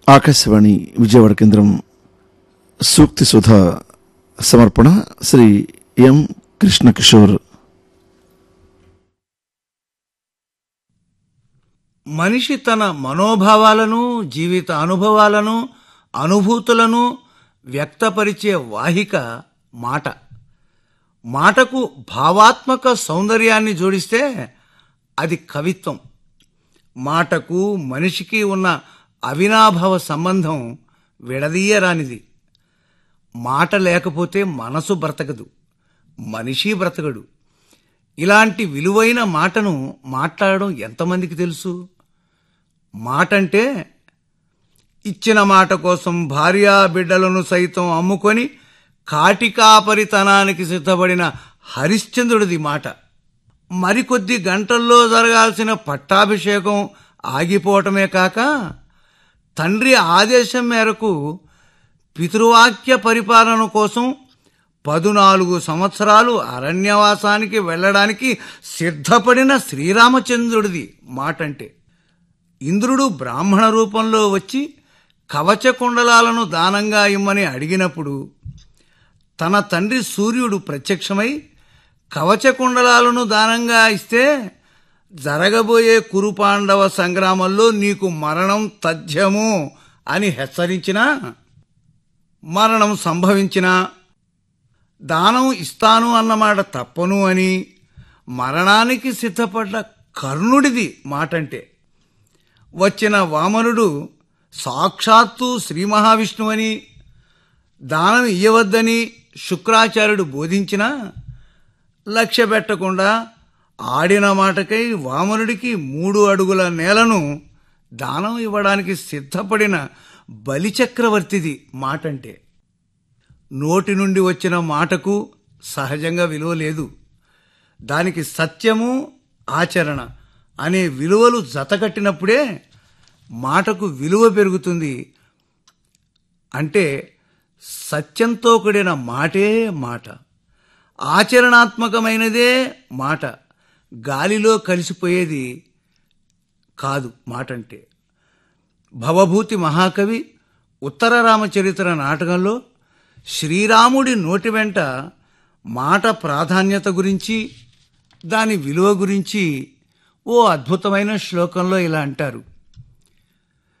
ఆకాశవాణి విజయవాడ కేంద్రం సూక్తి సుధ సమర్పణ శ్రీ ఎం కృష్ణకిషోర్ మనిషి తన మనోభావాలను జీవిత అనుభవాలను అనుభూతులను వ్యక్తపరిచే వాహిక మాట మాటకు భావాత్మక సౌందర్యాన్ని జోడిస్తే అది కవిత్వం మాటకు మనిషికి ఉన్న అవినాభావ సంబంధం విడదీయరానిది మాట లేకపోతే మనసు బ్రతకదు మనిషి బ్రతకడు ఇలాంటి విలువైన మాటను మాట్లాడడం ఎంతమందికి తెలుసు మాటంటే ఇచ్చిన మాట కోసం భార్యా బిడ్డలను సైతం అమ్ముకొని కాటికాపరితనానికి సిద్ధపడిన హరిశ్చంద్రుడిది మాట మరికొద్ది గంటల్లో జరగాల్సిన పట్టాభిషేకం ఆగిపోవటమే కాక తండ్రి ఆదేశం మేరకు పితృవాక్య పరిపాలన కోసం పదునాలుగు సంవత్సరాలు అరణ్యవాసానికి వెళ్ళడానికి సిద్ధపడిన శ్రీరామచంద్రుడిది మాటంటే ఇంద్రుడు బ్రాహ్మణ రూపంలో వచ్చి కవచ కుండలాలను దానంగా ఇమ్మని అడిగినప్పుడు తన తండ్రి సూర్యుడు ప్రత్యక్షమై కవచ కుండలాలను దానంగా ఇస్తే జరగబోయే కురుపాండవ సంగ్రామంలో నీకు మరణం తథ్యము అని హెచ్చరించినా మరణం సంభవించినా దానం ఇస్తాను అన్నమాట తప్పను అని మరణానికి సిద్ధపడ్డ కర్ణుడిది మాటంటే వచ్చిన వామనుడు సాక్షాత్తు శ్రీ మహావిష్ణువని దానం ఇయ్యవద్దని శుక్రాచార్యుడు బోధించినా లక్ష్య పెట్టకుండా ఆడిన మాటకై వామనుడికి మూడు అడుగుల నేలను దానం ఇవ్వడానికి సిద్ధపడిన బలిచక్రవర్తిది మాటంటే నోటి నుండి వచ్చిన మాటకు సహజంగా విలువ లేదు దానికి సత్యము ఆచరణ అనే విలువలు జతకట్టినప్పుడే మాటకు విలువ పెరుగుతుంది అంటే సత్యంతో కూడిన మాటే మాట ఆచరణాత్మకమైనదే మాట గాలిలో కలిసిపోయేది కాదు మాట అంటే భవభూతి మహాకవి ఉత్తర రామచరిత్ర నాటకంలో శ్రీరాముడి నోటి వెంట మాట ప్రాధాన్యత గురించి దాని విలువ గురించి ఓ అద్భుతమైన శ్లోకంలో ఇలా అంటారు